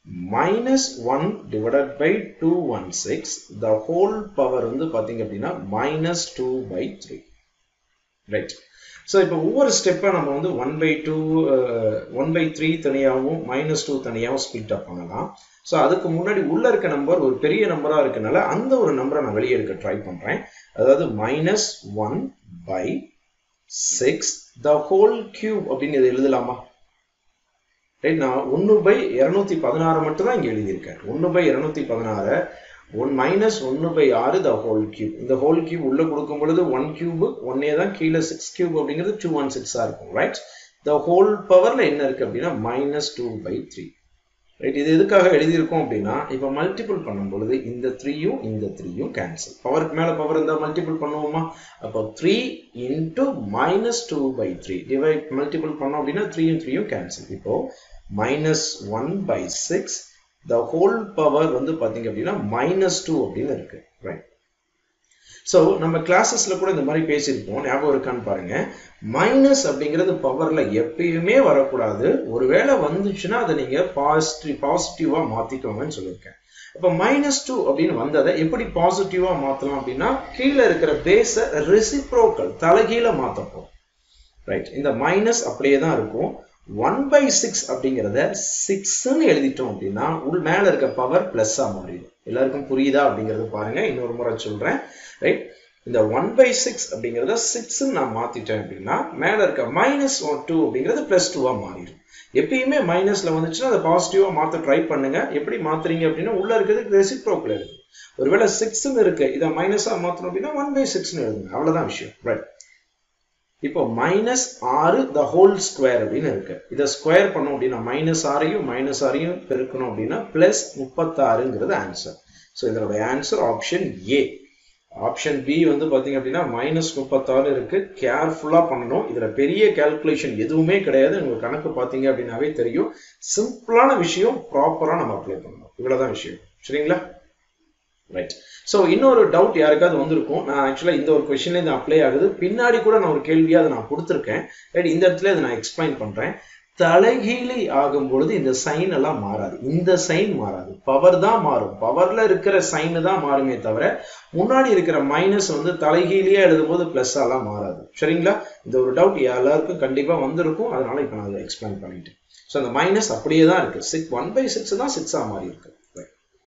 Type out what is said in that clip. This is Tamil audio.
minus one divided by two one six the whole power வந்து பார்த்தீங்க அப்படின்னா minus two by three right so இப்போ ஒவ்வொரு ஸ்டெப்பாக நம்ம வந்து one by two one by three தனியாகவும் மைனஸ் டூ தனியாகவும் ஸ்பிளிட் அப் பண்ணலாம் ஸோ அதுக்கு முன்னாடி உள்ள இருக்க நம்பர் ஒரு பெரிய நம்பராக இருக்கனால அந்த ஒரு நம்பரை நான் வெளியே எடுக்க ட்ரை பண்ணுறேன் அதாவது minus one by six the whole cube அப்படின்னு இதை எழுதலாமா ரைட் நான் ஒன்று பை இரநூத்தி பதினாறு மட்டும் தான் இங்கே எழுதியிருக்கேன் ஒன்று பை இரநூத்தி பதினாறு ஒன் மைனஸ் ஒன்று பை ஆறு த ஹோல் கியூப் இந்த ஹோல் கியூப் உள்ள கொடுக்கும் பொழுது ஒன் கியூப் ஒன்னே தான் கீழே சிக்ஸ் கியூப் அப்படிங்கிறது டூ ஒன் சிக்ஸாக இருக்கும் ரைட் த ஹோல் பவரில் என்ன இருக்கு அப்படின்னா minus two by three right இது எதுக்காக எழுதியிருக்கோம் அப்படின்னா இப்போ மல்டிபிள் பண்ணும் பொழுது இந்த த்ரீயும் இந்த த்ரீயும் கேன்சல் பவருக்கு மேலே பவர் இருந்தால் மல்டிபிள் பண்ணுவோமா அப்போ three into minus two by three divide multiple பண்ணோம் அப்படின்னா த்ரீயும் த்ரீயும் கேன்சல் இப்போ minus one by six the whole power வந்து பார்த்தீங்க அப்படின்னா மைனஸ் டூ அப்படின்னு இருக்கு ரைட் ஸோ நம்ம கிளாஸஸ்ல கூட இந்த மாதிரி பேசியிருப்போம் ஞாபகம் இருக்கான்னு பாருங்க மைனஸ் அப்படிங்கிறது பவர்ல எப்பயுமே வரக்கூடாது ஒருவேளை வந்துச்சுன்னா அதை நீங்க பாசிட்டிவ் பாசிட்டிவா மாத்திக்கோங்கன்னு சொல்லியிருக்கேன் இப்போ மைனஸ் டூ அப்படின்னு வந்ததை எப்படி பாசிட்டிவா மாத்தலாம் அப்படின்னா கீழே இருக்கிற பேஸை ரெசிப்ரோக்கல் தலைகீழ மாத்தப்போம் ரைட் இந்த மைனஸ் அப்படியே தான் இருக்கும் ஒன் பை சிக்ஸ் அப்படிங்கிறத சிக்ஸ்ன்னு எழுதிட்டோம் அப்படின்னா உள் மேல இருக்க பவர் பிளஸ்ஸா மாறிடும் எல்லாருக்கும் புரியுதா அப்படிங்கறது பாருங்க இன்னொரு முறை சொல்றேன் ரைட் இந்த ஒன் பை சிக்ஸ் அப்படிங்கிறத சிக்ஸ் நான் மாத்திட்டேன் அப்படின்னா மேல இருக்க மைனஸ் ஒன் டூ அப்படிங்கிறது பிளஸ் டூவா மாறிடும் எப்பயுமே மைனஸ்ல வந்துச்சுன்னா அதை பாசிட்டிவா மாத்த ட்ரை பண்ணுங்க எப்படி மாத்துறீங்க அப்படின்னா உள்ள இருக்கிறது ரெசிப்ரோக்கில் எழுது ஒருவேளை சிக்ஸ்ன்னு இருக்கு இதை மைனஸா மாத்தணும் அப்படின்னா ஒன் பை சிக்ஸ்னு எழுதுங்க அவ்வளவுதான் விஷயம் ரைட் இப்போ மைனஸ் ஆறு த ஹோல் ஸ்கொயர் அப்படின்னு இருக்கு இதை ஸ்கொயர் பண்ணோம் அப்படின்னா மைனஸ் ஆறையும் மைனஸ் ஆறையும் பெருக்கணும் அப்படின்னா பிளஸ் முப்பத்தாறுங்கிறது ஆன்சர் ஸோ இதோட answer option A option B வந்து பார்த்தீங்க அப்படின்னா மைனஸ் முப்பத்தாறு இருக்கு கேர்ஃபுல்லாக பண்ணணும் இதில் பெரிய கேல்குலேஷன் எதுவுமே கிடையாது உங்களுக்கு கணக்கு பார்த்தீங்க அப்படின்னாவே தெரியும் சிம்பிளான விஷயம் ப்ராப்பராக நம்ம அப்ளை பண்ணணும் இவ்வளோதான் விஷயம் சரிங்களா ரைட் ஸோ இன்னொரு டவுட் யாருக்காவது வந்திருக்கும் நான் ஆக்சுவலாக இந்த ஒரு கொஸ்டின்ல இது அப்ளை ஆகுது பின்னாடி கூட நான் ஒரு கேள்வியாக அதை நான் கொடுத்துருக்கேன் ரைட் இந்த இடத்துல இதை நான் எக்ஸ்பிளைன் பண்ணுறேன் தலைகீழி ஆகும் பொழுது இந்த சைன் எல்லாம் மாறாது இந்த சைன் மாறாது பவர் தான் மாறும் பவர்ல இருக்கிற சைன் தான் மாறுமே தவிர முன்னாடி இருக்கிற மைனஸ் வந்து தலைகீழியா எழுதும்போது பிளஸ் எல்லாம் மாறாது சரிங்களா இந்த ஒரு டவுட் எல்லாருக்கும் கண்டிப்பா வந்திருக்கும் அதனால இப்ப நான் அதை எக்ஸ்பிளைன் பண்ணிட்டேன் ஸோ அந்த மைனஸ் அப்படியே தான் இருக்கு சிக்ஸ் ஒன் பை சிக்ஸ் தான் சிக்ஸா மாறி இருக்கு